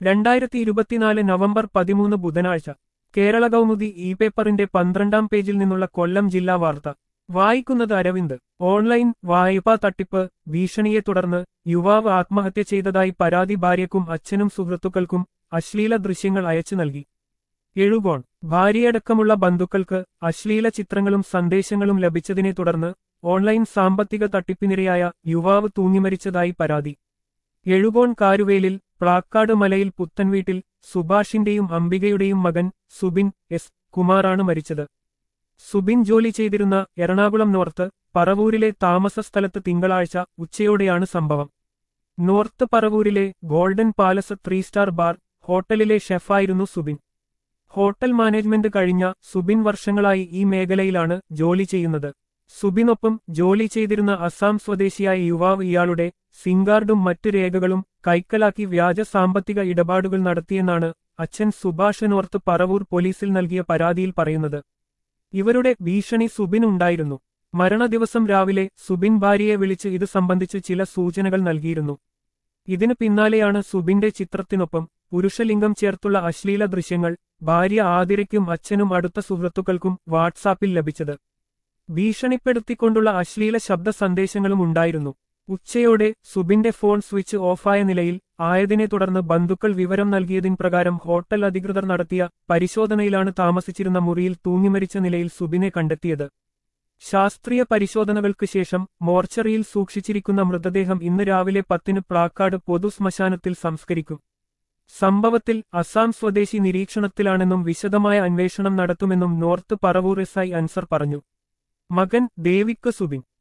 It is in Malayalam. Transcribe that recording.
രണ്ടായിരത്തി ഇരുപത്തിനാല് നവംബർ പതിമൂന്ന് ബുധനാഴ്ച കേരള കൗമുദി ഇ പേപ്പറിന്റെ പന്ത്രണ്ടാം പേജിൽ നിന്നുള്ള കൊല്ലം ജില്ലാ വാർത്ത വായിക്കുന്നത് അരവിന്ദ് ഓൺലൈൻ വായ്പാ തട്ടിപ്പ് ഭീഷണിയെ തുടർന്ന് യുവാവ് ആത്മഹത്യ ചെയ്തതായി പരാതി ഭാര്യയ്ക്കും അച്ഛനും സുഹൃത്തുക്കൾക്കും അശ്ലീല ദൃശ്യങ്ങൾ അയച്ചു നൽകി എഴുകോൺ ഭാര്യയടക്കമുള്ള ബന്ധുക്കൾക്ക് അശ്ലീല ചിത്രങ്ങളും സന്ദേശങ്ങളും ലഭിച്ചതിനെ തുടർന്ന് ഓൺലൈൻ സാമ്പത്തിക തട്ടിപ്പിനിരയായ യുവാവ് തൂങ്ങിമരിച്ചതായി പരാതി എഴുകോൺ കാരുവേലിൽ പ്ലാക്കാട് മലയിൽ പുത്തൻവീട്ടിൽ സുഭാഷിന്റെയും അംബികയുടെയും മകൻ സുബിൻ എസ് കുമാറാണ് മരിച്ചത് സുബിൻ ജോലി ചെയ്തിരുന്ന എറണാകുളം നോർത്ത് പറവൂരിലെ താമസ സ്ഥലത്ത് തിങ്കളാഴ്ച ഉച്ചയോടെയാണ് സംഭവം നോർത്ത് പറവൂരിലെ Golden Palace three star bar ഹോട്ടലിലെ ഷെഫായിരുന്നു സുബിൻ ഹോട്ടൽ മാനേജ്മെന്റ് കഴിഞ്ഞ സുബിൻ വർഷങ്ങളായി ഈ മേഖലയിലാണ് ജോലി ചെയ്യുന്നത് സുബിനൊപ്പം ജോലി ചെയ്തിരുന്ന അസാം സ്വദേശിയായ യുവാവ് ഇയാളുടെ സിംഗാർഡും മറ്റു രേഖകളും കൈക്കലാക്കി വ്യാജ സാമ്പത്തിക ഇടപാടുകൾ നടത്തിയെന്നാണ് അച്ഛൻ സുഭാഷ് നോർത്ത് പറവൂർ പോലീസിൽ നൽകിയ പരാതിയിൽ പറയുന്നത് ഇവരുടെ ഭീഷണി സുബിനുണ്ടായിരുന്നു മരണദിവസം രാവിലെ സുബിൻ ഭാര്യയെ വിളിച്ച് ഇത് സംബന്ധിച്ച് ചില സൂചനകൾ നൽകിയിരുന്നു ഇതിനു പിന്നാലെയാണ് സുബിന്റെ ചിത്രത്തിനൊപ്പം പുരുഷലിംഗം ചേർത്തുള്ള അശ്ലീല ദൃശ്യങ്ങൾ ഭാര്യ ആതിരയ്ക്കും അച്ഛനും അടുത്ത സുഹൃത്തുക്കൾക്കും വാട്സാപ്പിൽ ലഭിച്ചത് ഭീഷണിപ്പെടുത്തിക്കൊണ്ടുള്ള അശ്ലീല ശബ്ദ സന്ദേശങ്ങളും ഉണ്ടായിരുന്നു ഉച്ചയോടെ സുബിന്റെ ഫോൺ സ്വിച്ച് ഓഫായ നിലയിൽ ആയതിനെ തുടർന്ന് ബന്ധുക്കൾ വിവരം നൽകിയതിൻ പ്രകാരം ഹോട്ടൽ അധികൃതർ നടത്തിയ പരിശോധനയിലാണ് താമസിച്ചിരുന്ന മുറിയിൽ തൂങ്ങിമരിച്ച നിലയിൽ സുബിനെ കണ്ടെത്തിയത് ശാസ്ത്രീയ പരിശോധനകൾക്ക് ശേഷം മോർച്ചറിയിൽ സൂക്ഷിച്ചിരിക്കുന്ന മൃതദേഹം ഇന്ന് രാവിലെ പത്തിന് പ്ലാക്കാട് പൊതുശ്മശാനത്തിൽ സംസ്കരിക്കും സംഭവത്തിൽ അസാം സ്വദേശി നിരീക്ഷണത്തിലാണെന്നും വിശദമായ അന്വേഷണം നടത്തുമെന്നും North Paravur S I Ansar പറഞ്ഞു മകൻ ദേവിക്ക് സുബിൻ